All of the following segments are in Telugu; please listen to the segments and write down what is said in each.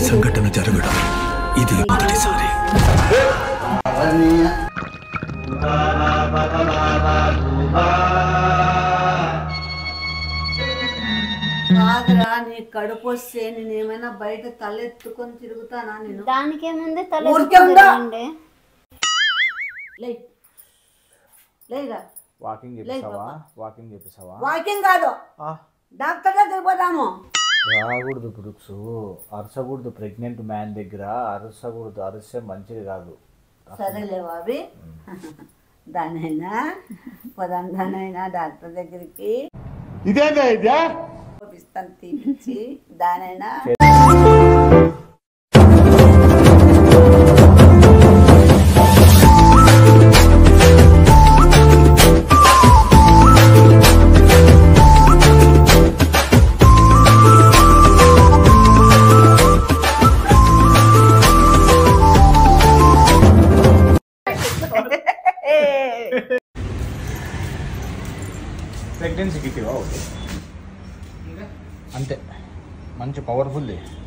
ఇలాంటి సంఘటన జరగడం ఇది మొదటిసారి కాదురా నీ కడుపు వస్తే నేను ఏమైనా బయట తలెత్తుకొని తిరుగుతానా నేను దానికేముంది తల ఊరికే ఉందా? ఎత్తుకుంటారండి. లే లేరా వాకింగ్ చేపిస్తావా వాకింగ్ చేపిస్తావా వాకింగ్ కాదు డాక్టర్ దగ్గర పోదాము రాకూడదు బ్రుక్స్ అరసకూడదు ప్రెగ్నెంట్ మ్యాన్ దగ్గర అరసకూడదు అరిస్తే మంచిది కాదు సరేలే బాబి దానైనా పోదాం దానైనా డాక్టర్ దగ్గరికి ఇస్తాను తీపిచ్చి దానైనా ప్రెగ్నెన్సీ కిట్టివా ఒకటి అంతే మంచి పవర్ఫుల్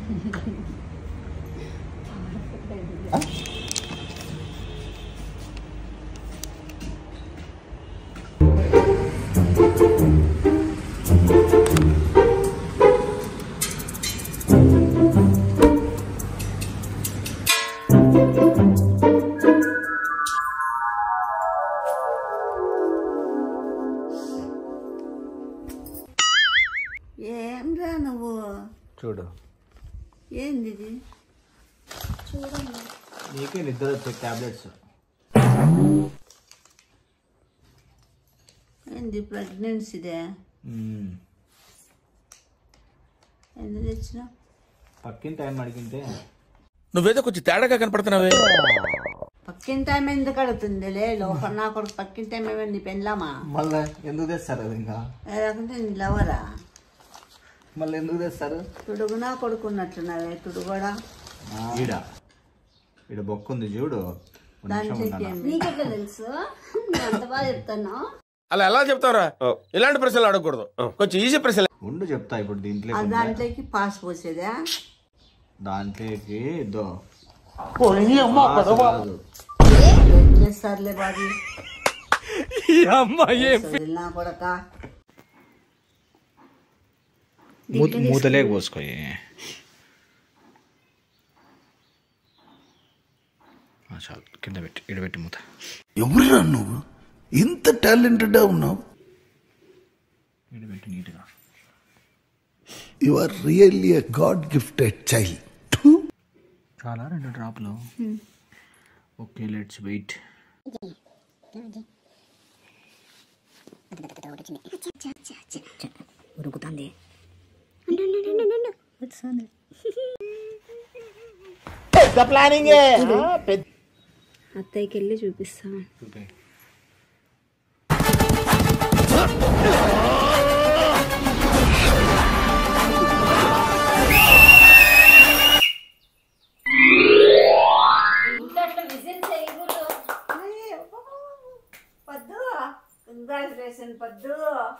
ఏంరా నువ్వు చూడు ఏంది ఇది నీకే నిద్ర వచ్చే టాబ్లెట్స్ ఏంది ప్రెగ్నెన్సీదే ఎందుకు తెచ్చినా పక్కిన టైం అడిగింటే నువ్వేదో కొంచెం తేడాగా కనపడుతున్నావే పక్కిన టైం ఎందుకు అడుగుతుంది లే లోపల నా కొడుకు పక్కిన టైం ఏమైంది పెళ్ళామా మళ్ళీ ఎందుకు తెస్తారు అది ఇంకా లేకుంటే నీ లవరా మళ్ళీ ఎందుకు తెస్తారు తుడుగు నా కొడుకున్నట్లున్నావే తుడుగోడా ఈడ ఈడ బొక్క ఉంది చూడు ఒక నిమిషం దాంట్లోకి ఉండాలా? నీకెట్లా తెలుసు నువ్వు అంత బాగా చెప్తాను అలా ఎలా చెప్తావురా ఇలాంటి ప్రశ్నలు అడగకూడదు కొంచెం ఈజీ ప్రశ్నలు ఉండు చెప్తా ఇప్పుడు దీంట్లో ఆ దాంట్లోకి పాస్ పోసేదా దాంట్లోకి దో చేస్తారులే బాబీ నా కొడక మూతలేక పోసుకోయి ఆ, చాలు కింద పెట్టి ఇడ పెట్టి మూత ఎవరురా నువ్వు ఇంత టాలెంటెడ్ ఉన్నావు ఇడ పెట్టి నీట్గా you are really a god gifted child చాలా రెండు డ్రాప్లు ఓకే లెట్స్ వెయిట్ ఉరుకుతుంది అత్తయ్యకి వెళ్ళి చూపిస్తాను పద్దు కంగ్రాచులేషన్ పద్దు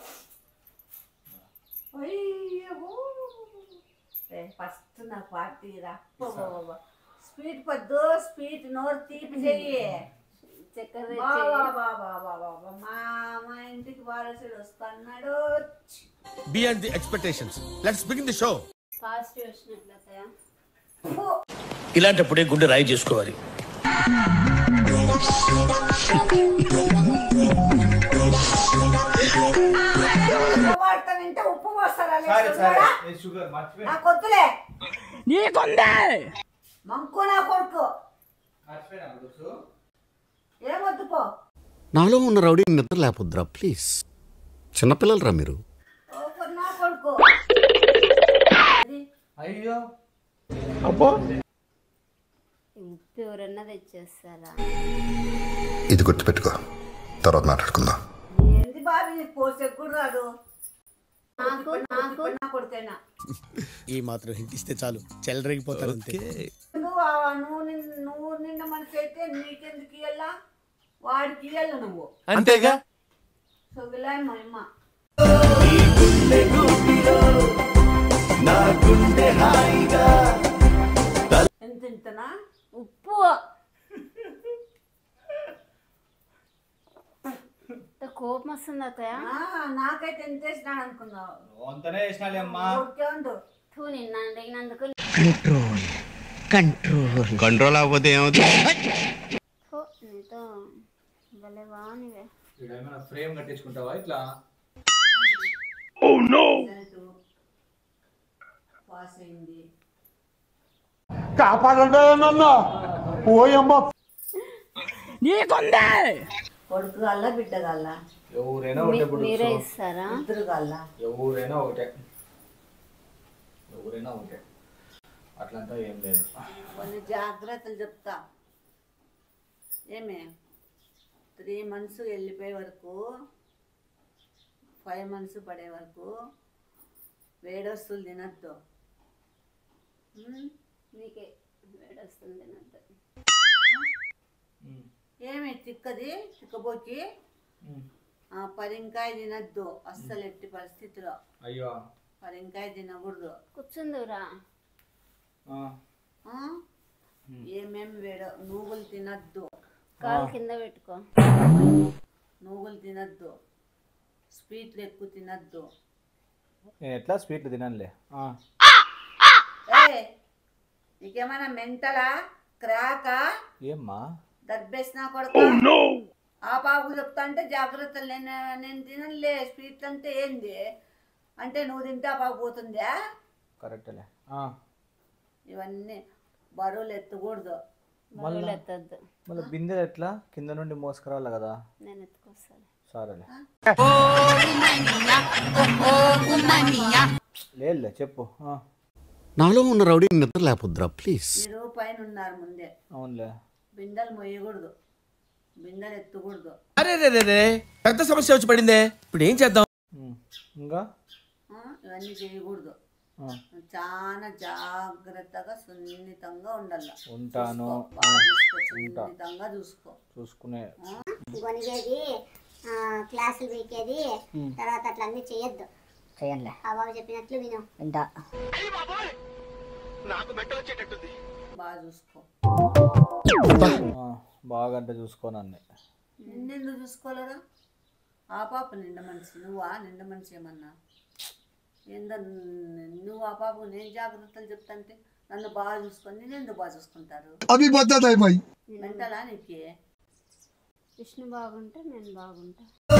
ఫస్ట్ నా పార్టీ రా స్వీట్ పద్దు స్వీట్ నోరు తీపి చెయ్యి చక్కెర బాబా బాబా బాబా మా మా ఇంటికి వారసుడు వస్తున్నాడు beyond the expectations let's begin the show positive వచ్చినట్లు అత్తయ్య ఇలాంటప్పుడే గుండె రాయి చేసుకోవాలి వాడతానంటే ఉప్పు పోస్తారా నాకు వద్దులే మంకు నా కొడుకు ఏమొద్దు పో నాలో ఉన్న రౌడీ నిద్ర లేపొద్దురా ప్లీజ్ చిన్నపిల్లలరా మీరు ఓ నా కొడుకు అయ్యో ఉప్పు ఎవరన్నా తెచ్చేస్తారా ఇది గుర్తుపెట్టుకో తర్వాత మాట్లాడుకుందాం ఏంది బాబు నీకు పోసే కూడా రాదు నాకు నాకు నా కొడుకైనా ఈ మాత్రం హింట్ ఇస్తే చాలు చెల్లరగిపోతారు అంతే నువ్వు ఆ నువ్వు నిన్న నువ్వు నిన్న మనిషి అయితే నీకెందుకు ఇయ్యాలా వాడికి ఇయ్యాల నువ్వు అంతేగా సొగిలా మా అమ్మ పెట్టనా ఉప్పు ఇంత కోపం వస్తుంది అత్తయ్య ఆ, నాకైతే ఎంత వేసినాడు అనుకున్నావు అంతనే వేసినాలే అమ్మా ఊరికే ఉండు తూ నిన్న అడిగినందుకు కంట్రోల్ అవ్వకపోతే ఏమవుతుంది థూ, నీతో భలే బాగునివే ఇక్కడ ఏమైనా ఫ్రేమ్ కట్టించుకుంటావా ఇట్లా రిజల్ట్ పాస్ అయింది కొడుకు గల్లా బిడ్డ గల్లా ఎవరైనా మీ- ఒకటే ఇప్పుడు మీరే ఇస్తారా ఇద్దరు గల్లా ఎవరైనా ఒకటే ఎవరైనా ఒకటే అట్లంతా ఏం లేదు కొన్ని జాగ్రత్తలు చెప్తా ఏమే త్రీ మంత్స్ వెళ్ళిపోయే వరకు ఫైవ్ మంత్స్ పడే వరకు వేడొస్తులు తినద్దు ఉమ్? మీకే వేడొస్తుంది తినద్దు ఏమి తిక్కది తిక్కబోకి ఆ, పరింకాయ తినద్దు అస్సలు ఎట్టి పరిస్థితిలో అయ్యో పరింకాయ తినకూడదు కూర్చుందురా ఆ, ఆ? ఏమేం వేడ నువ్వులు తినద్దు కాలు కింద పెట్టుకో నువ్వులు తినద్దు స్వీట్లు ఎక్కువ తినద్దు నేను ఎట్లా స్వీట్లు తిననులే ఆ, ఏ నీకేమైనా మెంటలా క్రాకా ఏమ్మా దర్బేసినా కొడుకు ఆ పాపు చెప్తా అంటే జాగ్రత్తలు నేను నేను తినలే స్వీట్లు అంటే ఏంది అంటే నువ్వు తింటే ఆ పాపు పోతుందా కరెక్టేలే ఆ, ఇవన్నీ బరువులు ఎత్తకూడదు బరువులు ఎత్తద్దు మళ్ళీ బిందె ఎట్లా కింద నుండి మోసుకురావాలి కదా నేను ఎత్తుకొస్తాను సరేలే లేదులే చెప్పు ఆ, నాలో ఉన్న రౌడీ నిద్ర లేపొద్దురా ప్లీజ్ మీరు పైన ఉన్నారు ముందే అవునులే బిందెలు మొయ్యకూడదు బిందెలు ఎత్తకూడదు అరే రే రే రే పెద్ద సమస్య వచ్చి పడిందే ఇప్పుడు ఏం చేద్దాం ఉమ్, ఇంకా ఆ? ఇవన్నీ చేయకూడదు ఆ, చాలా జాగ్రత్తగా సున్నితంగా ఉండాల ఉంటాను చూసుకో, బాగా చూసుకో సున్నితంగా చూసుకో చూసుకునే గొనిగేది ఆ, క్లాసులు పీకేది తర్వాత అట్లా అన్ని చేయొద్దు చేయండిలే ఆ బాబు చెప్పినట్లు విను వింటా బాగా చూసుకో ఆ, బాగా అంటే చూసుకోను అన్ని నిన్నెందుకు చూసుకోలేరా ఆ పాప నిండ మనిషి నువ్వా నిండ మనిషి ఏమన్నా ఏంద నువ్వు ఆ పాపకు నేను జాగ్రత్తలు చెప్తాంటే నన్ను బాగా చూసుకొని నేను ఎందుకు బాగా చూసుకుంటారు అవి బద్దతాయి మెంటలా నీకే విష్ణు బాగుంటే నేను బాగుంటా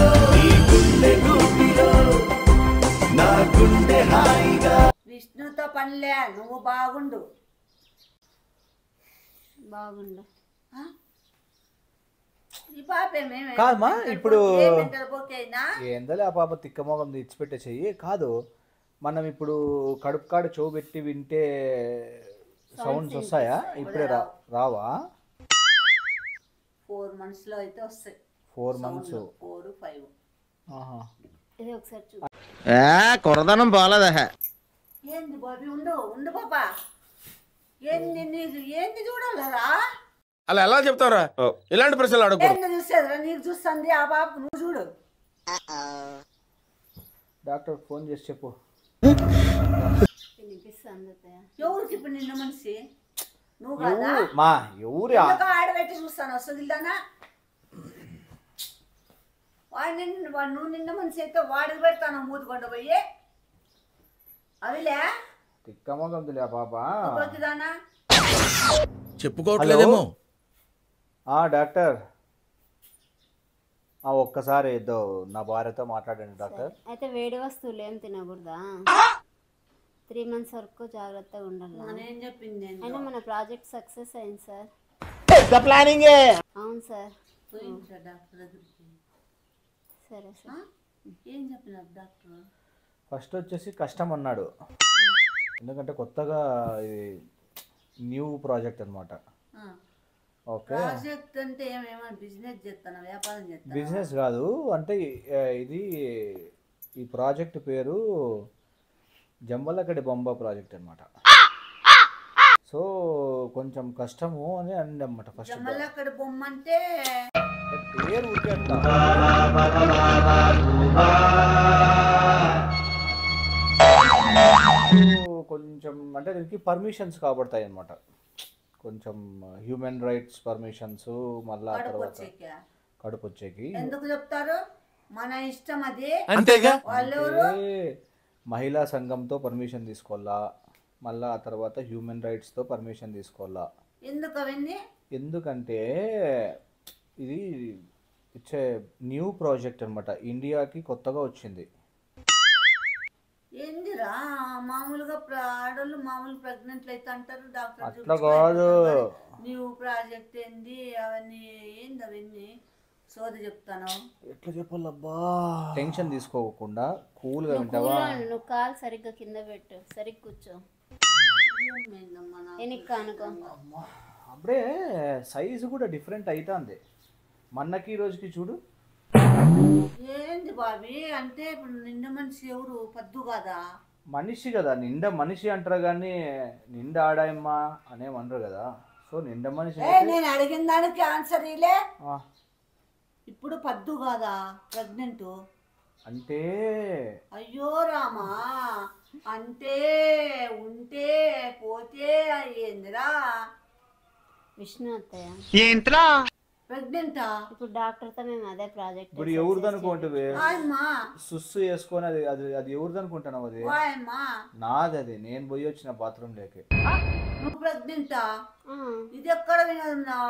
విష్ణుతో పనిలే నువ్వు బాగుండు బాగుండు ఆ? ఈ పాప ఏమేమి కాదమ్మా, ఇప్పుడు- మెంటల్ పోకే అయినా ఏందలే ఆ పాప తిక్కమోగం ఇచ్చిపెట్టే చెయ్యి కాదు మనం ఇప్పుడు కడుపు కాడ చెవు పెట్టి వింటే సౌండ్స్ వస్తాయా ఇప్పుడే రా రావా ఫోర్ మంత్స్ లో అయితే వస్తాయి ఫోర్ మంత్స్ ఫోర్ ఫైవ్ ఆహా ఇది ఒకసారి చూ కొరదనం బాలేదా ఏంది బాబీ ఉండు ఉండు పాపా ఏంది నీకు ఏంది చూడాలరా అలా ఎలా చెప్తావురా ఇలాంటి ప్రశ్నలు అడగకూడదు ఏంది చూసేదిరా నీకు చూస్తుంది ఆ పాప నువ్వు చూడు డాక్టర్ ఫోన్ చేసి చెప్పు వినిపిస్తుంది అత్తయ్య ఎవరికి ఇప్పుడు నిన్న మనిషి నువ్వు కదా మా ఎవరి ఆ- ఎందుకు ఆడబెట్టి చూస్తాను వస్తుందిదానా వాడు నిన్న వాడు నువ్వు నిన్న మనిషి అయితే వాడికి పెడతాను మూతుకొండ పోయి అవిలే తిక్కమోగం తెలియ ఆ పాప నువ్వుదానా చెప్పుకోవట్లేదేమో ఆ డాక్టర్ ఆ ఒక్కసారి ఏదో నా భార్యతో మాట్లాడండి డాక్టర్ అయితే వేడి వస్తువులు ఏం తినకూడదా త్రీ మంత్స్ వరకు జాగ్రత్తగా ఉండాలి నేను చెప్పింది ఏందో. అయినా మన ప్రాజెక్ట్ సక్సెస్ అయింది సార్ అవును సార్ పోయిందిరా డాక్టర్ దగ్గరికి సరే ఆ? సార్ ఏం చెప్పినారు డాక్టర్ ఫస్ట్ వచ్చేసి కష్టం అన్నాడు ఎందుకంటే కొత్తగా ఇది న్యూ ప్రాజెక్ట్ అనమాట ఆ. ఓకే ప్రాజెక్ట్ అంటే ఏమేమో బిజినెస్ చేస్తాను వ్యాపారం చేస్తాను బిజినెస్ కాదు అంటే ఆ, ఇది ఈ ప్రాజెక్ట్ పేరు జంబలకడి బొంబ ప్రాజెక్ట్ అనమాట సో కొంచెం కష్టము అని అండి అనమాట ఫస్ట్ జమ్మల్ అక్కడ బొమ్మ అంటే పేరు ఊరికే అట్లా. సో కొంచెం అంటే దీనికి పర్మిషన్స్ కాబడతాయి అనమాట కొంచెం హ్యూమన్ రైట్స్ పర్మిషన్స్ మళ్ళా కడుపు తర్వాత వచ్చేకా కడుపు వచ్చేకి ఎందుకు చెప్తారు మన ఇష్టం అది అంతేగా వాళ్ళు అంటే మహిళా సంఘంతో పర్మిషన్ తీసుకోవాలా మళ్ళా ఆ తర్వాత హ్యూమన్ రైట్స్తో పర్మిషన్ తీసుకోవాలా ఎందుకు అవన్నీ ఎందుకంటే ఇది ఇట్స్ ఏ న్యూ ప్రాజెక్ట్ అనమాట ఇండియాకి కొత్తగా వచ్చింది ఏందిరా మామూలుగా ప్ర- ఆడోళ్ళు మామూలు ప్రెగ్నెంట్లు అయితే అంటారు డాక్టర్ అట్లా కాదు నీవు ప్రాజెక్ట్ ఏంది అవన్నీ ఏంది అవన్నీ సోది చెప్తాను ఎట్లా చెప్పాలబ్బా టెన్షన్ తీసుకోకుండా కూల్గా వింటావా కూర్చో ఉండు, నువ్వు కాలు సరిగ్గా కింద పెట్టు సరిగ్గా కూర్చో ఏమైందమ్మా నాకు? వెనక్కి అనుకో అప్పుడే సైజు కూడా డిఫరెంట్ అవుతుంది మొన్నకి ఈ రోజుకి చూడు ఏంది బాబీ అంటే ఇప్పుడు నిండు మనిషి ఎవరు పద్దు కాదా మనిషి కదా నిండా మనిషి అంటారు కానీ నిండా ఆడాయమ్మా అనేమనరు కదా సో నిండా మనిషి ఏ నేను అడిగిన దానికి ఆన్సర్ ఇలే ఆ, ఇప్పుడు పద్దు కాదా ప్రెగ్నెంట్ అంటే అయ్యో రామా అంటే ఉంటే పోతే ఏందిరా విష్ణు అత్తయ్య ప్రెగ్నెంటా ఇప్పుడు డాక్టర్తో మేము అదే ప్రాజెక్ట్ ఇప్పుడు ఎవరిది అనుకుంటుంది వాయమ్మా సుస్సు వేసుకొని అది అది అది ఎవరిది అనుకుంటున్నావు అది వాయమ్మా నాది అది నేను పోయి వచ్చిన బాత్రూమ్ లేకి నువ్వు ప్రెగ్నెంటా ఇది ఎక్కడ విన్నావు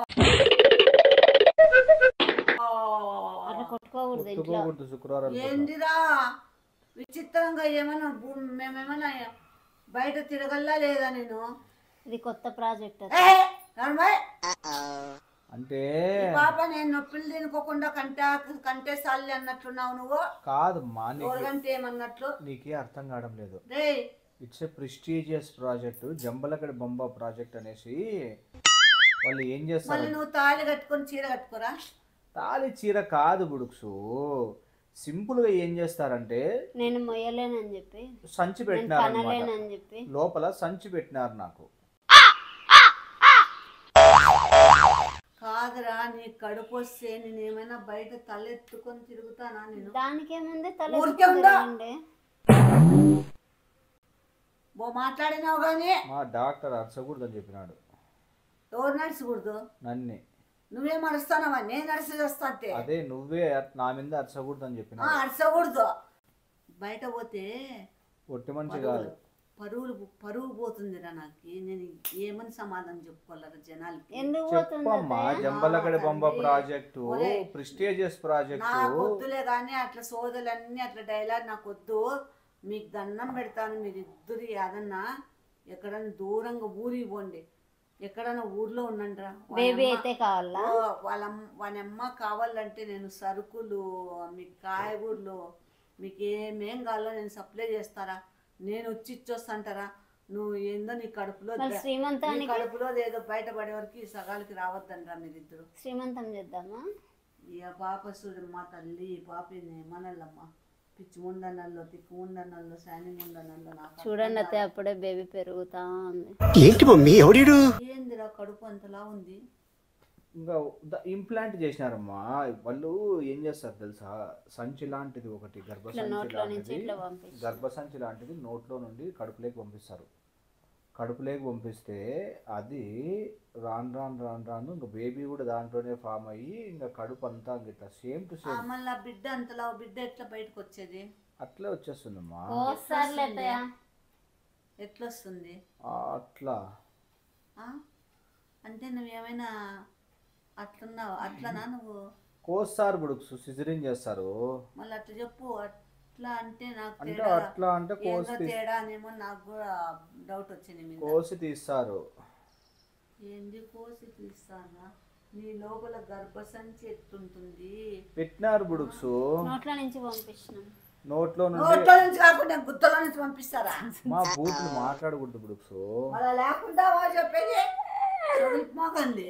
అట్లా కొట్టుకోకూడదు ఇంట్లో ఒప్పుకోకూడదు శుక్రవారం పూట. ఏందిరా విచిత్రంగా ఏమైనా భూ- మేమేమైనా బయట తిరగల్లా లేదా నేను ఇది కొత్త ప్రాజెక్ట్ ఏ, నడమాయ్. అంటే ఈ పాప నేను నొప్పులు తినుకోకుండా కంటే కంటే సాలి అన్నట్లున్నావు నువ్వు కాదమ్మా నీకు ఎవరికంటే ఏమన్నట్లు నీకే అర్థం కావడం లేదు రే ఇట్స్ ఏ ప్రెస్టీజియస్ ప్రాజెక్ట్ జంబలకడి బొమ్మ ప్రాజెక్ట్ అనేసి వాళ్ళు ఏం మళ్ళీ చేస్తారు నువ్వు తాళి కట్టుకొని చీర కట్టుకోరా తాళి చీర కాదు బుడుక్సు సింపుల్గా ఏం చేస్తారంటే నేను మొయ్యలేనని చెప్పి సంచి నేను పెట్టినారు కనలేనని చెప్పి లోపల సంచి పెట్టినారు నాకు కాదురా నీ కడుపు వస్తే నేను ఏమైనా బయట తలెత్తుకొని తిరుగుతానా నేను దానికేముంది తల ఊరికే ఉందా? తిరగండి. బో మాట్లాడినావు కానీ మా డాక్టర్ అరచకూడదని చెప్పినాడు ఎవరు నడిచకూడదు నన్నే నువ్వేం అరుస్తానవా నేను అరిసి వస్తా అంటే అదే నువ్వే అట్- నా మీద అరచకూడదని ఆ, చెప్పినాడు అరసకూడదు బయట పోతే ఒట్టి మనిషి కాదు పరువులు పరువు పోతుందిరా నాకు నేను ఏమని సమాధానం చెప్పుకోవాలరా జనాలకి ఎందుకు పోతుంది చెప్పమ్మా జంబలకడి బొమ్మ ప్రాజెక్టు ఒరే, ప్రెస్టీజియస్ ప్రాజెక్టు నాకు వద్దులే కానీ అట్లా సోదలన్నీ అట్లా డైలాగ్ నాకు వద్దు మీకు దండం పెడతాను మీరు ఇద్దరు ఏదన్నా ఎక్కడన్నా దూరంగా ఊరికి పోండి ఎక్కడన్నా ఊర్లో ఉండండిరా వాళ్ళ బేబీ అమ్మ- అయితే కావాలా ఓ, వాళ్ళ అమ్మ- వాళ్ళ అమ్మ కావాలంటే నేను సరుకులు మీకు కాయగూరలు మీకు ఏమేం కావాలో నేను సప్లై చేస్తారా నేను వచ్చి ఇచ్చొస్తాంటారా నువ్వు ఏందో నీ కడుపులో మరి నీ శ్రీమంతానికి కడుపులో ఏదో బయటపడే వరకు ఈ సగాలకి రావద్దంటారా మీరిద్దరు శ్రీమంతం చేద్దామా ఇక పాప చూడు మా తల్లి ఈ పాప మనల్లమ్మ పిచ్చి ముండనల్లో తిక్కు ముండనల్లో శాని ముండనల్లో నాకు చూడండి అయితే అప్పుడే బేబీ పెరుగుతా ఉంది ఏంటి మమ్మీ ఎవడీడు ఏందిరా కడుపు అంతలా ఉంది ఇంకా ఇంప్లాంట్ చేసినారమ్మా వాళ్ళు ఏం చేస్తారు తెలుసా సంచి లాంటిది ఒకటి ఇట్లా గర్భసంచి నోట్లో నుంచి లాంటిది ఇట్లా పంపించి గర్భసంచి లాంటిది నోట్లో నుండి కడుపులోకి పంపిస్తారు కడుపులోకి పంపిస్తే అది రాను రాను రాను రాను ఇంకా బేబీ కూడా దాంట్లోనే ఫామ్ అయ్యి ఇంకా కడుపు అంతా ఇంకా సేమ్ టు ఆ, సేమ్ మళ్ళీ ఆ బిడ్డ అంతలా బిడ్డ ఎట్లా బయటకు వచ్చేది అట్లే వచ్చేస్తుందమ్మా ఓసారి అత్తయ్య ఎట్లొస్తుంది ఆ, అట్లా ఆ? అంటే నువ్వేమైనా అట్లున్నావు అట్లనా నువ్వు కోస్తారు బుడుక్స్ సిజరింగ్ చేస్తారు మళ్ళీ అట్లా చెప్పు అట్లా అంటే నాకు అంటే తేడా అట్లా అంటే ఏందో కోసి తీస్- తేడా అనేమో నాకు కూడా డౌట్ వచ్చింది మీద కోసి తీస్తారు ఏంది కోసి తీస్తానా నీ లోపల గర్భసంచి ఎట్లుంటుంది పెట్టినారు బుడుక్స్ నోట్ల నుంచి పంపించినాం నోట్లో నుండి నోట్లో నుంచి కాకుండా గుత్తలో నుంచి పంపిస్తారా మా బూతులు మాట్లాడకూడదు బుడుక్స్ మళ్ళీ లేకుండా వా చెప్పేది చదువుకోకండి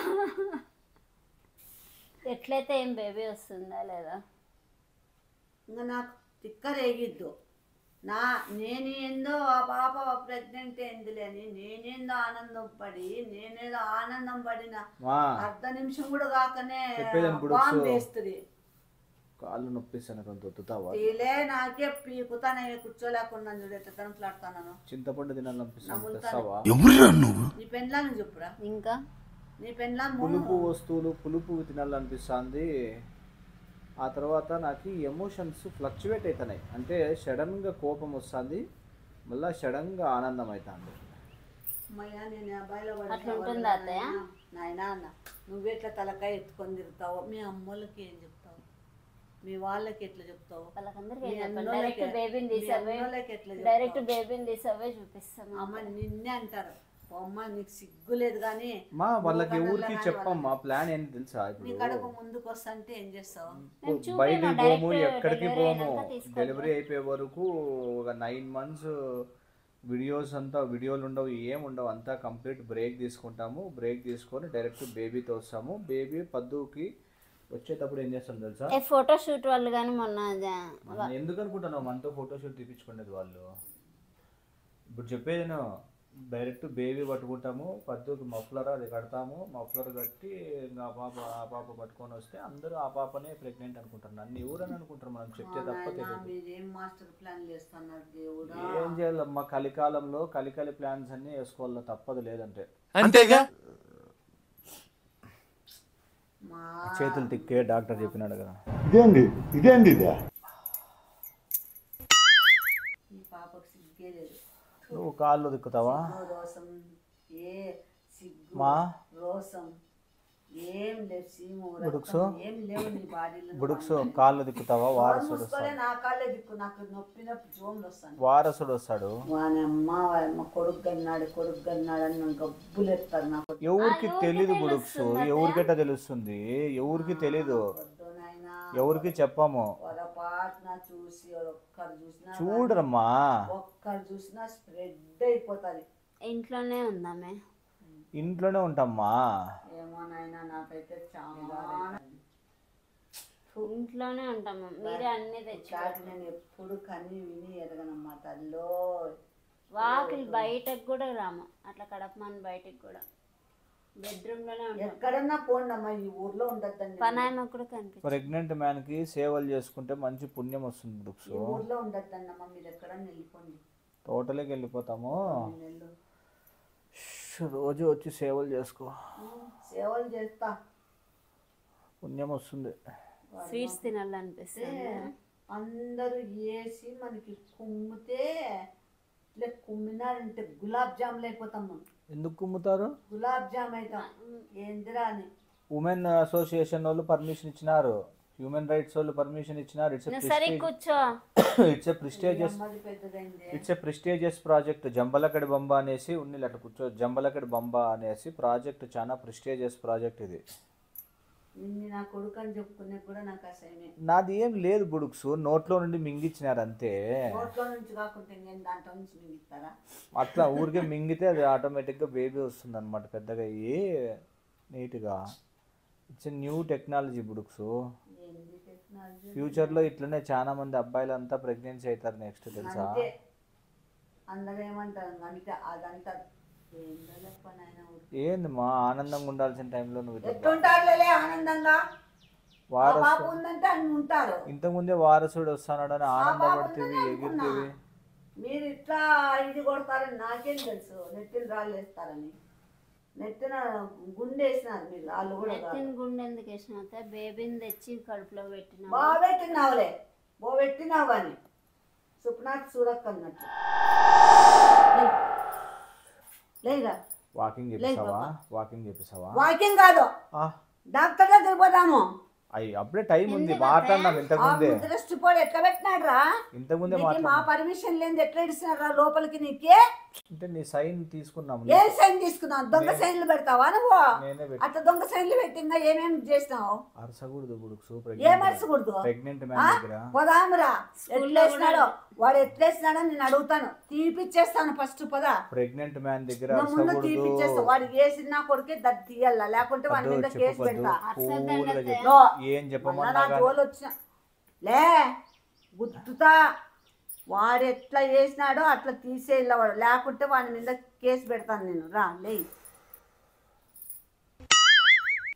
ఎట్లయితే ఏం బేబీ వస్తుందా లేదా ఇంకా నాకు తిక్క రేగిద్దు నా నేను ఏందో ఆ పాప ప్రెగ్నెంట్ ఏందిలే అని నేనేందో ఆనందం పడి నేనేదో ఆనందం పడిన మా అర్ధ నిమిషం కూడా కాకనే చెప్పేదాన్ని బుడుక్సు. బాంబు వేస్తుంది కాళ్ళు నొప్పిస్తాను కొంత ఒత్తుతావా తీలే నాకే పీకుతా నేను కూర్చోలేకుండా చూడు ఎట్లా తనట్లాడుతాను చింతపండు తినాలనిపిస్తాను నములుతాను. తెస్తావా నీ పెండ్లాన్ని చెప్పురా ఇంకా నీ పెండ్లా పులుపు వస్తువులు పులుపు తినాలనిపిస్తుంది ఆ తర్వాత నాకు ఎమోషన్స్ ఫ్లక్చువేట్ అవుతున్నాయి అంటే సడన్గా కోపం వస్తుంది మళ్ళీ సడన్గా ఆనందం అవుతుంది అమ్మయ్యా నేను అబ్బాయిలో అట్లా ఉంటుందా అత్తయ్య? నాయనా అన్న నువ్వెట్లా తలకాయ ఎత్తుకొని తిరుగుతావు మీ అమ్మోళ్ళకి ఏం చెప్తావు మీ వాళ్ళకి ఎట్లా చెప్తావు వాళ్ళకందరికీ మీ ఏం చెప్పాలి? అన్నోళ్ళకి- డైరెక్ట్ బేబీని మీ తీసావే అన్నోళ్ళకి ఎట్లా చెప్తావు? డైరెక్ట్ బేబీని తీసావే చూపిస్తాం అమ్మ నిన్నే అంటారు అమ్మ నీకు సిగ్గు లేదు కానీ మా వాళ్ళకి నువ్వు ఊరికి కన్నెల చెప్పమ్మా ప్లాన్ ఏంటి తెలుసా నీ ఇప్పుడు కడుపు ముందుకు వస్తుంటే ఏం చేస్తావు మేము చూపిమా, బయటికి direct పోము ఎక్కడికి delivery పోము అయినాక తీసుకొని డెలివరీ అయిపోయే వరకు ఒక నైన్ మంత్స్ వీడియోస్ అంతా వీడియోలు ఉండవు ఏం ఉండవు అంతా కంప్లీట్ బ్రేక్ తీసుకుంటాము బ్రేక్ తీసుకొని డైరెక్ట్ బేబీతో వస్తాము బేబీ పద్దుకి వచ్చేటప్పుడు ఏం చేస్తాం తెలుసా ఏ ఫోటో షూట్ వాళ్ళు కానీ మొన్న జా- మనం ఎందుకు అనుకుంటున్నావు మనతో ఫోటోషూట్ తీపించుకునేది వాళ్ళు ఇప్పుడు చెప్పేది నేను డైరెక్ట్ బేబీ పట్టుకుంటాము పద్దుకి మఫ్లర్ అది కడతాము మఫ్లర్ కట్టి ఇంకా ఆ పాప ఆ పాప పట్టుకొని వస్తే అందరూ ఆ పాపనే ప్రెగ్నెంట్ అనుకుంటారు నన్ను ఎవరని అనుకుంటారు మనం చెప్తే తప్ప నాయనా, తెలియదు మీరేం మాస్టర్ ప్లాన్ చేస్తున్నారు దేవుడా ఏం చేయాలమ్మా కలికాలంలో కలికలి ప్లాన్స్ అన్ని వేసుకోవాలి తప్పదు లేదంటే అంతేగా మా చేతులు తిక్కే డాక్టర్ చెప్పినాడు కదా ఇదేంది ఇదేంది ఇదే ఈ పాపకు సిగ్గే లేదు నువ్వు కాళ్ళు దిక్కుతావా సిగ్గు, రోసం ఏ సిగ్గు మా రోసం ఏం లేవు సీము బుడుక్సు? రక్తం ఏం లేవు నీ బాడీలో బుడుక్స్ కాళ్ళు దిక్కుతావా వారసుడు మూసుకోలే వస్తాడు నా కాళ్ళే దిక్కు నాకు నొప్పి నొప్పి జోములు వస్తాను వారసుడు వస్తాడు వానమ్మ వానమ్మ కొడుకు కన్నాడు కొడుకు కన్నాడు అని నన్ను గబ్బులు ఎత్తారు నాకు ఎవరికి తెలీదు బుడుక్స్ ఎవరికైతే తెలుస్తుంది ఎవరికి తెలీదు వద్దు నాయనా ఎవరికి చెప్పాము పొరపాటున చూసి ఒక్కరు చూసినా చూడరమ్మా ఒక్కరు చూసినా స్ప్రెడ్ అయిపోతుంది ఇంట్లోనే ఉందామే ఇంట్లోనే ఉంటామ్మా ఏమో నాయనా నాకైతే చాలా ఇంట్లోనే ఉంటాము మీరే అన్ని తెచ్చు చాటి నేను ఎప్పుడు కని విని ఎరగనమ్మా తల్లో వాకిలి బయటకు కూడా రాము అట్లా కడపమని బయటకు కూడా బెడ్రూమ్ లోనే ఉంటాం ఎక్కడన్నా పోండమ్మా ఈ ఊర్లో ఉండద్దండి పనాయమ కూడా కనిపిస్తుంది ప్రెగ్నెంట్ మ్యాన్ కి సేవలు చేసుకుంటే మంచి పుణ్యం వస్తుంది బుక్స్ ఈ ఊర్లో ఉండద్దండమ్మా మీరు ఎక్కడన్నా వెళ్ళిపోండి తోటలోకి వెళ్ళిపోతాము నెల్లు ష్, రోజు వచ్చి సేవలు చేసుకో సేవలు చేస్తా పుణ్యం వస్తుంది స్వీట్స్ తినాలనిపిస్తుంది అందరూ వేసి మనకి కుమ్మితే ఇట్లా కుమ్మినారంటే గులాబ్ జాములు అయిపోతాం మనం ఎందుకు కుమ్ముతారు గులాబ్ జామ్ అవుతాం ఏందిరా అని ఉమెన్ అసోసియేషన్ వాళ్ళు పర్మిషన్ ఇచ్చినారు హ్యూమన్ రైట్స్ వాళ్ళు పర్మిషన్ ఇచ్చినారు ఇట్స్ నువ్వు సరే కూర్చో ఇట్స్ ఎ ప్రిస్టేజియస్ అమ్మది పెద్దదైంది ఇట్స్ ఎ ప్రిస్టేజియస్ ప్రాజెక్ట్ జంబలకడి బంబ అనేసి ఉన్నిల్ అట్లా కూర్చో జంబలకడి బంబ అనేసి ప్రాజెక్ట్ చాలా ప్రిస్టేజియస్ ప్రాజెక్ట్ ఇది నిన్ను నా కొడుకు అని చెప్పుకునే కూడా నాకు అసహ్యమే నాది ఏం లేదు బుడుక్స్ నోట్లో నుండి మింగిచ్చినారు అంతే నోట్లో నుంచి కాకుండా ఇంకేం దాంట్లో నుంచి మిగిస్తారా అట్లా ఊరికే మింగితే అది ఆటోమేటిక్గా బేబీ వస్తుంది అనమాట పెద్దగా అయ్యి నీట్గా ఇట్స్ న్యూ టెక్నాలజీ బుడుక్స్ ఏంది టెక్నాలజీ ఫ్యూచర్లో ఇట్లనే చాలా మంది అబ్బాయిలు అంతా ప్రెగ్నెన్సీ అవుతారు నెక్స్ట్ తెలుసా అంతే అందరూ ఏమంటారు అంటే అదంతా ఏందో లెప్ప నాయన ఊరు ఏంది మా ఆనందంగా ఉండాల్సిన టైంలో నువ్వు ఇట్లా ఎట్టుంటారులే ఆనందంగా ఆ వారసు పాప ఉందంటే అన్ని ఉంటారు ఇంతకుముందే వారసుడు వస్తానాడని ఆ పాప ఆనందపడుతుంది ఉందని అనుకున్నా. ఎగిరితివి మీరు ఇట్లా ఇది కొడతారని నాకేం తెలుసు నెత్తిన రాళ్ళు వేస్తారని నెత్తిన గుండె వేసినారు మీరు రాళ్ళు కూడా కాదు. ఎత్తిన గుండె ఎందుకు వేసిన బేబీని తెచ్చి కడుపులో పెట్టిన బాగా పెట్టినావులే బో పెట్టినావు కానీ సుప్నాథ్ సూరక్ అన్నట్టు లే. లేగా వాకింగ్ చేపిస్తావా వాకింగ్ చేపిస్తావా వాకింగ్ కాదు ఆ, డాక్టర్ దగ్గర పోదాము అయ్యి అప్పుడే టైం ఉంది మాట్లాడినాం ఆ ఇంతకుముందే ముద్రష్టి పోడు ఎట్లా పెట్టినాడు రా ఇంతకుముందే నీకు మా మాట్లాడినాం పర్మిషన్ లేని ఎట్లా ఇడిచినారు రా లోపలికి నీకే అంటే నీ సైన్ తీసుకున్నాం ఏ సైన్ తీసుకున్నావు దొంగ సైన్లు పెడతావా నువ్వు నేనే పెట్టి అట్లా దొంగ సైన్లు పెట్టి ఇంకా ఏమేమి చేసినావు అరసకూడదు బుడుక్స్ ఏం అరచకూడదు ప్రెగ్నెంట్ ఆ? మ్యాన్ దగ్గర పోదామురా స్కూల్లో ఎట్లేసినాడో వాడు ఎట్లేసినాడో నేను అడుగుతాను తీపిచ్చేస్తాను ఫస్ట్ పదా ప్రెగ్నెంట్ మ్యాన్ దగ్గర నువ్వు ముందు అరసకూడదు తీపిచ్చేస్తా వాడు వేసిన నా కొడుకే దద్ది తీయాల లేకుంటే వాడి వద్దు, మీద కేసు చెప్పవద్దు. పెడతా కూల్గా చెప్పు. నో. ఏం మళ్ళా చెప్పమన్నా నా కానీ జోలు వచ్చిన లే గుద్దుతా వాడు ఎట్లా చేసినాడో అట్లా తీసేయాల వాడు లేకుంటే వాడి మీద కేసు పెడతాను నేను రా లే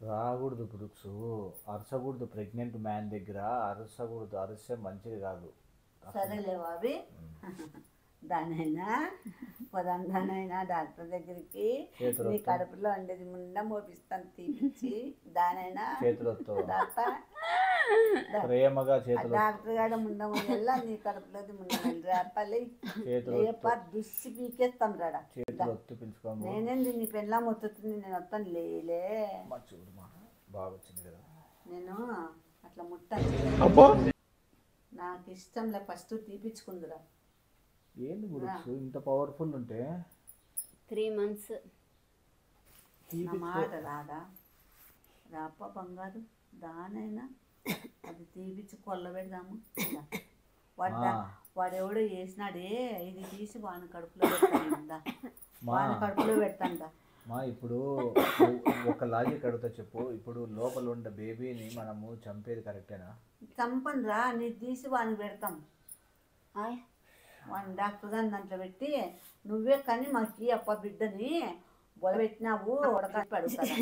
రాకూడదు బ్రుక్స్ అరసకూడదు ప్రెగ్నెంట్ మ్యాన్ దగ్గర అరసకూడదు అరసే మంచిది కాదు సరేలే బాబి దానైనా పొదందానైనా డాక్టర్ దగ్గరికి చేతులు నీ కడుపులో ఉండేది ముండ మోపిస్తాను తీపిచ్చి దానైనా చేతులతో డాక్టర్ ప్రేమగా చేతులు డాక్టర్ గారు ముండ ముందెల్లా నీ కడుపులోది ముండ రేపల్లి చేతులు రేప దుస్సి పీకేస్తాం రాడా చేతులు ఒత్తి పిలుచుకోము నేనేంది నీ పెళ్ళాం ఒత్తుతుంది నేను వస్తాను లేలే మా చూడు మా బాగా వచ్చింది కదా నేను అట్లా ముట్టాను నాకు ఇష్టంలే ఫస్ట్ తీపిచ్చుకుందిరా ఏంది బ్రుక్స్ ఇంత పవర్ఫుల్ ఉంటే త్రీ మంత్స్ నా మాట రాదా రాప బంగారు దానైనా అది తీపిచ్చి కొల్ల పెడదాము వాడు దా- వాడు ఎవడో వేసినాడే ఇది తీసి వాని కడుపులో పెడతాను వాని కడుపులో పెడతాందా మా ఇప్పుడు ఒక లాజిక్ అడుగుతా చెప్పు ఇప్పుడు లోపల ఉండే బేబీని మనము చంపేది కరెక్టేనా చంపను రా నీ తీసి వానికి పెడతాం ఆయ్ వాని డాక్టర్ గారిని దాంట్లో పెట్టి నువ్వే కానీ మాకు ఈ అప్ప బిడ్డని బొలబెట్టినావు ఉడక పెడతారా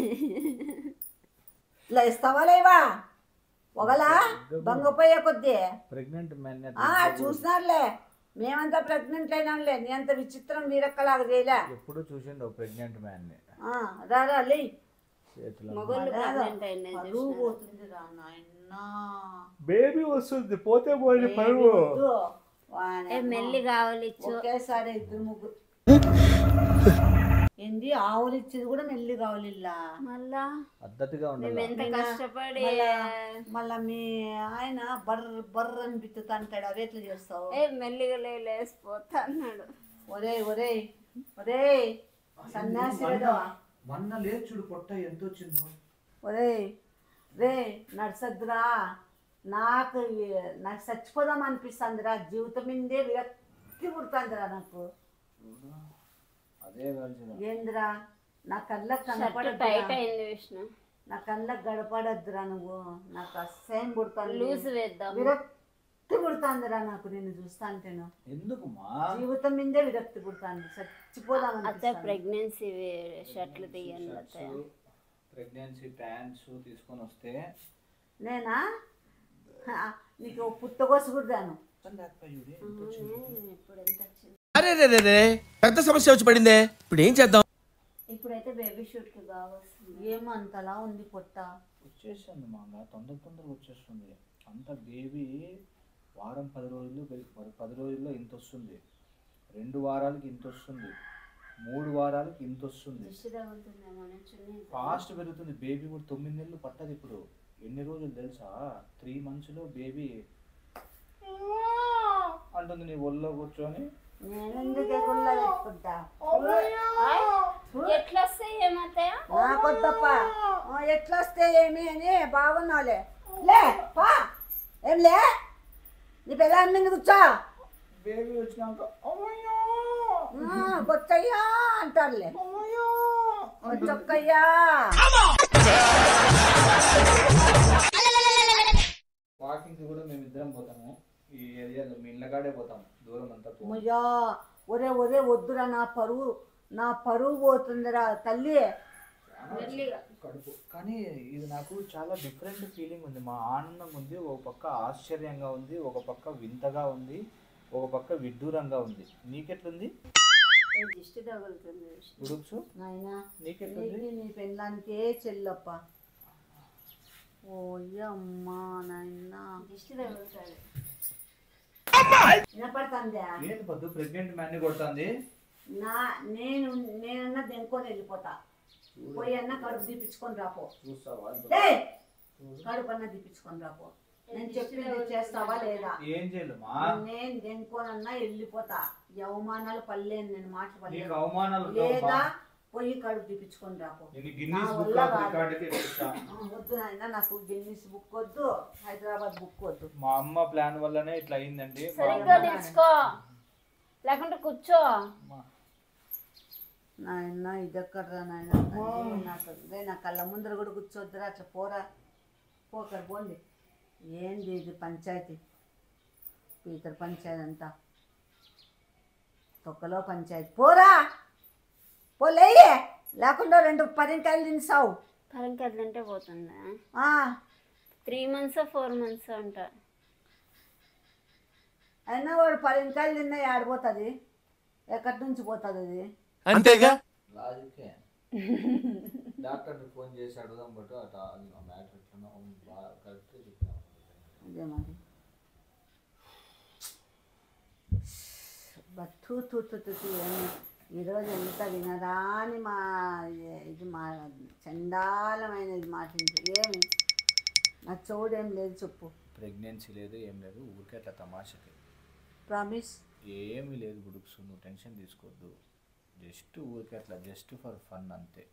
ఇలా ఇస్తావా లేవా ఒకలా బంగపోయే కొద్దీ ప్రెగ్నెంట్ మ్యాన్ ఆ చూసినారులే మేమంతా ప్రెగ్నెంట్ అయినాంలే నీ అంత విచిత్రం మీరక్కలాగా చేయలే ఎప్పుడు చూసిండు ప్రెగ్నెంట్ మ్యాన్ని ఆ, రారా లే చేతులు మగోళ్ళు ప్రెగ్నెంట్ అయినది పరువు పోతుంది రా నాయనా బేబీ వస్తుంది పోతే పోయి వద్దు. వాని ఏ మెల్లి కావాలి ఇచ్చు ఒకేసారి ఇద్దరు ముగ్గురు ఏంది ఆవులు ఇచ్చేది కూడా మెల్లి కావాలి ఇలా మళ్ళా పద్ధతిగా మేము ఉండాలి ఎంత కష్టపడి మళ్ళా మీ ఆయన బర్ర బర్ర అని బిత్తుతా అంటాడు అవి ఎట్లా చేస్తావు ఏ మెల్లిగా లే- లేసిపోతా అన్నాడు ఒరే ఒరే ఒరే సన్యాసి వెధవా. మొన్న లేదు చూడు పొట్ట ఎంత వచ్చిందో ఒరే రే నడుసద్దురా నాకు ఈ- నాకు చచ్చిపోదాం అనిపిస్తుందిరా జీవితం మీదే విరక్తి పుడుతుందిరా నాకు అదే కలిసిన ఏందిరా నా కళ్ళకు షర్ట్ కనపడద్దురా టైట్ అయింది విష్ణు నా కళ్ళకు గడపడద్దురా నువ్వు నాకు అసహ్యం పుడుతుంది లూజ్ వేద్దాం విరక్తి పుడుతుందిరా నాకు నిన్ను చూస్తా అంటేను ఎందుకు మా జీవితం మీదే విరక్తి పుడుతుంది చచ్చిపోదాం అత్త అనిపిస్తుంది. ప్రెగ్నెన్సీ షర్ట్లు తీయండి అత్తయ్య ప్రెగ్నెన్సీ ప్యాంట్స్ తీసుకొని వస్తే నేనా హా, నీకు పుట్టగోసు కుడదాను ఇప్పుడు ఎంత వచ్చింది అరే రే రే రే పెద్ద సమస్య వచ్చి పడిందే ఇప్పుడు ఏం చేద్దాం ఇప్పుడైతే బేబీ షూట్ కి బాగా వస్తుంది ఏమో అంతలా ఉంది పొట్ట వచ్చేస్తుంది మామ తొందర తొందరగా వచ్చేస్తుంది అంత బేబీ వారం పది రోజులు పది- పది రోజుల్లో ఇంత వస్తుంది రెండు వారాలకి ఇంత వస్తుంది మూడు వారాలకి ఇంత వస్తుంది దిష్టి తగులుతుందేమో అని చున్నీ ఫాస్ట్ పెరుగుతుంది బేబీ కూడా తొమ్మిది నెలలు పట్టదు ఇప్పుడు ఎన్ని రోజులు తెలుసా త్రీ మంత్స్లో బేబీ అంటుంది నీ ఒళ్ళో కూర్చొని నేను ఎందుకు గుళ్ళ పెట్టుకుంటా ఎట్లా వస్తాయి ఏమత్తయ్య నాకొద్దప్ప ఆ, ఎట్లా వస్తే ఏమి అని బాగున్నావులే లే పా ఏం లే నీ పిల్ల మీద కూర్చో బేబీ వచ్చినాక ఆ, బొచ్చయ్యా అంటారులే బొచ్చక్కయ్యా వాకింగ్కి కూడా మేము ఇద్దరం పోతాము ఈ ఏరియాలో మీ ఇళ్ళకాడే పోతాం దూరం అంతా పోము. అమ్మయ్యా ఒరే ఒరే వద్దురా నా పరువు నా పరువు పోతుందిరా తల్లి కడుపు కానీ ఇది నాకు చాలా డిఫరెంట్ ఫీలింగ్ ఉంది మా ఆనందం ఉంది ఒక పక్క ఆశ్చర్యంగా ఉంది ఒక పక్క వింతగా ఉంది ఒక పక్క విడ్డూరంగా ఉంది నీకెట్లుంది ఏ దిష్టి తగులుతుంది విష్ణు ఉడుక్సు నాయనా నీకెట్లుంది నీకు నీ పెళ్ళానికే చెల్లప్ప ఓయమ్మా నాయనా దిష్టి తగులుతుంది వినపడుతుందా ఏంటి పొద్దు ప్రెగ్నెంట్ మ్యాన్ని కొడుతుంది నా నేను నేనన్నా దెంకొని వెళ్ళిపోతా పోయి అన్న కడుపు తీపించుకొని రాపో చూస్తావా ఏయ్! కడుపు అన్న తీపించుకొని రాపో నేను చెప్పింది చేస్తావా లేదా ఏం చేయలు మా నేను దెంకోనన్నా వెళ్ళిపోతా ఈ అవమానాలు పడలేను నేను మాట నీకు పడలేను అవమానాలు ఉండవు లేదా మా. పోయి కడుపు తీపించుకొని రాపో నీకు గిన్నీస్ నా బుక్ వల్ల ఆఫ్ కాదు. రికార్డ్ అయితే ఇప్పిస్తా. ఆ, వద్దు నాయన నాకు గిన్నీస్ బుక్ వద్దు హైదరాబాద్ బుక్ వద్దు మా అమ్మ ప్లాన్ వల్లనే ఇట్లా అయిందండి మా సరిగ్గా తెచ్చుకో లేకుంటే కూర్చో అమ్మ- నాయన ఇదెక్కడరా నాయన నాకు రే నా కళ్ళ ముందర కూడా కూర్చోద్దురా అట్లా పోరా పోకర పోండి ఏంది ఇది పంచాయతీ పీతర్ పంచాయతీ అంతా తొక్కలో పంచాయతీ పోరా పోలేయే లేకుండా రెండు పదింటాయలు తినిసావు పొలంకి వెళ్తుంటే పోతుందా ఆ, త్రీ మంత్స్ ఫోర్ మంత్స్ అంట అయినా వాడు పరింకాయలు తిన్నా ఆడిపోతుంది ఎక్కడి నుంచి పోతుంది అది అంతేగా లాజికే డాక్టర్ని ఫోన్ చేసి అడుగుదాం బట్ అట మ్యాటర్ ఎట్లా బాగా కరెక్ట్ చెప్పినా అదే మరి బట్టూ తూ తూ తూ తూ అని ఈరోజు ఎంత వినరాని మా ఇది మా చండాలమైనది మాటింది ఏమి నా చోడేం లేదు చెప్పు ప్రెగ్నెన్సీ లేదు ఏం లేదు ఊరికే అట్లా తమాషకి ప్రామిస్ ఏమీ లేదు బుడుక్స్ నువ్వు టెన్షన్ తీసుకోవద్దు జస్ట్ ఊరికే అట్లా జస్ట్ ఫర్ ఫన్ అంతే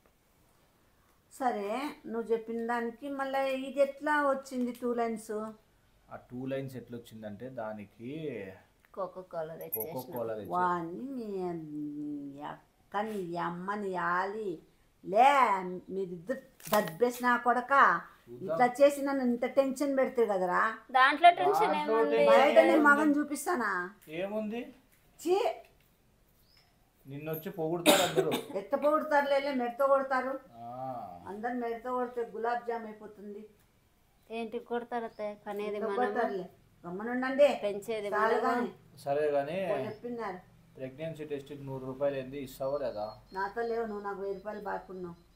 సరే నువ్వు చెప్పిన దానికి మళ్ళీ ఇది ఎట్లా వచ్చింది టూ లైన్స్ ఆ టూ లైన్స్ ఎట్లా వచ్చిందంటే దానికి కోకో కోలా కోకో తెచ్చేసిన కోలా తెచ్చి వాడిని మీ అక్కని ఈ అమ్మని యాలి లే మీరిద్దరు దబ్బేసిన కొడక ఇట్లా చేసి నన్ను ఇంత టెన్షన్ పెడతారు కదరా దాంట్లో టెన్షన్ ఏముంది బయట నేను మగని చూపిస్తానా ఏముంది చీ నిన్నొచ్చి పొగుడుతారు అందరూ ఎత్త పొగుడతారు లేలే మెడతో కొడతారు ఆ, అందరు మెడతో కొడితే గులాబ్ జామ్ అయిపోతుంది ఏంటి కొడతారు అత్తయ్య? కనేది మెడతో మనము కొడతారులే గమ్మనుండండి పెంచేది చాలు మనము కానీ సరే కానీ చెప్పినారు ప్రెగ్నెన్సీ టెస్ట్కి నూరు రూపాయలు ఏంది ఇస్తావా లేదా నాతో లేవు నువ్వు నాకు వెయ్యి రూపాయలు బాకున్నావు